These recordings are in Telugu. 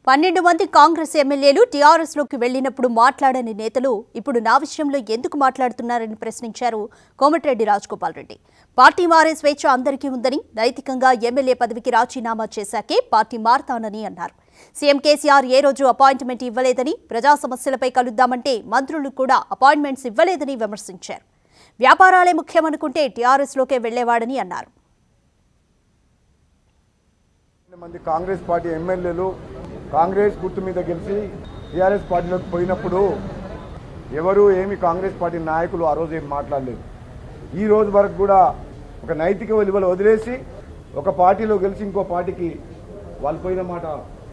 పన్నెండు మంది కాంగ్రెస్ ఎమ్మెల్యేలు టీఆర్ఎస్ లోకి వెళ్లినప్పుడు మాట్లాడని నేతలు ఇప్పుడు నా విషయంలో ఎందుకు మాట్లాడుతున్నారని ప్రశ్నించారు కోమటిరెడ్డి రాజగోపాల్ రెడ్డి పార్టీ మారే స్వేచ్ఛ అందరికీ ఉందని నైతికంగా ఎమ్మెల్యే పదవికి రాజీనామా చేశాకే పార్టీ మారతానని అన్నారు సీఎం కేసీఆర్ ఏ రోజు అపాయింట్మెంట్ ఇవ్వలేదని ప్రజా సమస్యలపై కలుద్దామంటే మంత్రులు కూడా అపాయింట్మెంట్స్ ఇవ్వలేదని విమర్శించారు వ్యాపారాలే ముఖ్యమనుకుంటే టీఆర్ఎస్ లోకే వెళ్లేవాడని అన్నారు మంది కాంగ్రెస్ పార్టీ ఎమ్మెల్యేలు కాంగ్రెస్ గుర్తు మీద గెలిచి టీఆర్ఎస్ పార్టీలోకి పోయినప్పుడు ఎవరు ఏమి కాంగ్రెస్ పార్టీ నాయకులు ఆ రోజు ఏం మాట్లాడలేదు ఈ రోజు వరకు కూడా ఒక నైతిక విలువలు వదిలేసి ఒక పార్టీలో గెలిచి ఇంకో పార్టీకి వాళ్ళు పోయిన మాట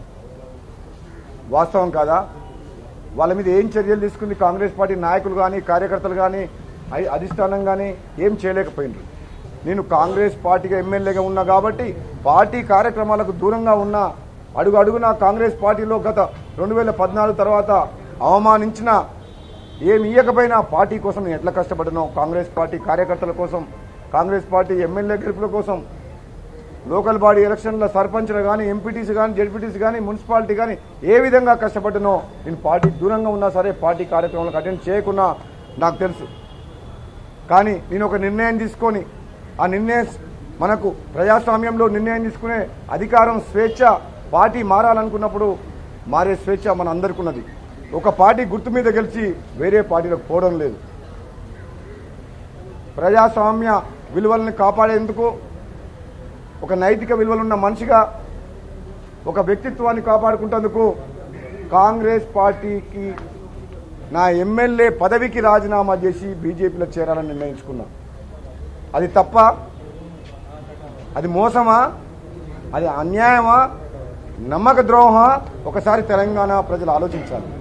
వాస్తవం కాదా వాళ్ళ మీద ఏం చర్యలు తీసుకుంది కాంగ్రెస్ పార్టీ నాయకులు కానీ కార్యకర్తలు కానీ అధి- అధిష్టానం కానీ ఏం చేయలేకపోయినారు నేను కాంగ్రెస్ పార్టీగా ఎమ్మెల్యేగా ఉన్నా కాబట్టి పార్టీ కార్యక్రమాలకు దూరంగా ఉన్నా అడుగు అడుగున కాంగ్రెస్ పార్టీలో గత రెండు వేల పద్నాలుగు తర్వాత అవమానించిన ఏమి ఇయ్యకపోయినా పార్టీ కోసం నేను ఎట్లా కష్టపడ్డానో కాంగ్రెస్ పార్టీ కార్యకర్తల కోసం కాంగ్రెస్ పార్టీ ఎమ్మెల్యే గెలుపుల కోసం లోకల్ బాడీ ఎలక్షన్ల సర్పంచ్లు కానీ ఎంపీటీసీ కానీ జెడ్పీటీసీ కానీ మున్సిపాలిటీ కానీ ఏ విధంగా కష్టపడ్డానో నేను పార్టీ దూరంగా ఉన్నా సరే పార్టీ కార్యక్రమాలకు అటెండ్ చేయకున్నా నాకు తెలుసు కానీ నేను ఒక నిర్ణయం తీసుకొని ఆ నిర్ణయం మనకు ప్రజాస్వామ్యంలో నిర్ణయం తీసుకునే అధికారం స్వేచ్ఛ పార్టీ మారాలనుకున్నప్పుడు మారే స్వేచ్ఛ మన అందరికీ ఉన్నది ఒక పార్టీ గుర్తు మీద గెలిచి వేరే పార్టీలకు పోవడం లేదు ప్రజాస్వామ్య విలువలను కాపాడేందుకు ఒక నైతిక విలువలున్న మనిషిగా ఒక వ్యక్తిత్వాన్ని కాపాడుకుంటేందుకు కాంగ్రెస్ పార్టీకి నా ఎమ్మెల్యే పదవికి రాజీనామా చేసి బీజేపీలో చేరాలని నిర్ణయించుకున్నా అది తప్ప అది మోసమా అది అన్యాయమా నమ్మక ద్రోహమా ఒకసారి తెలంగాణ ప్రజలు ఆలోచించాలి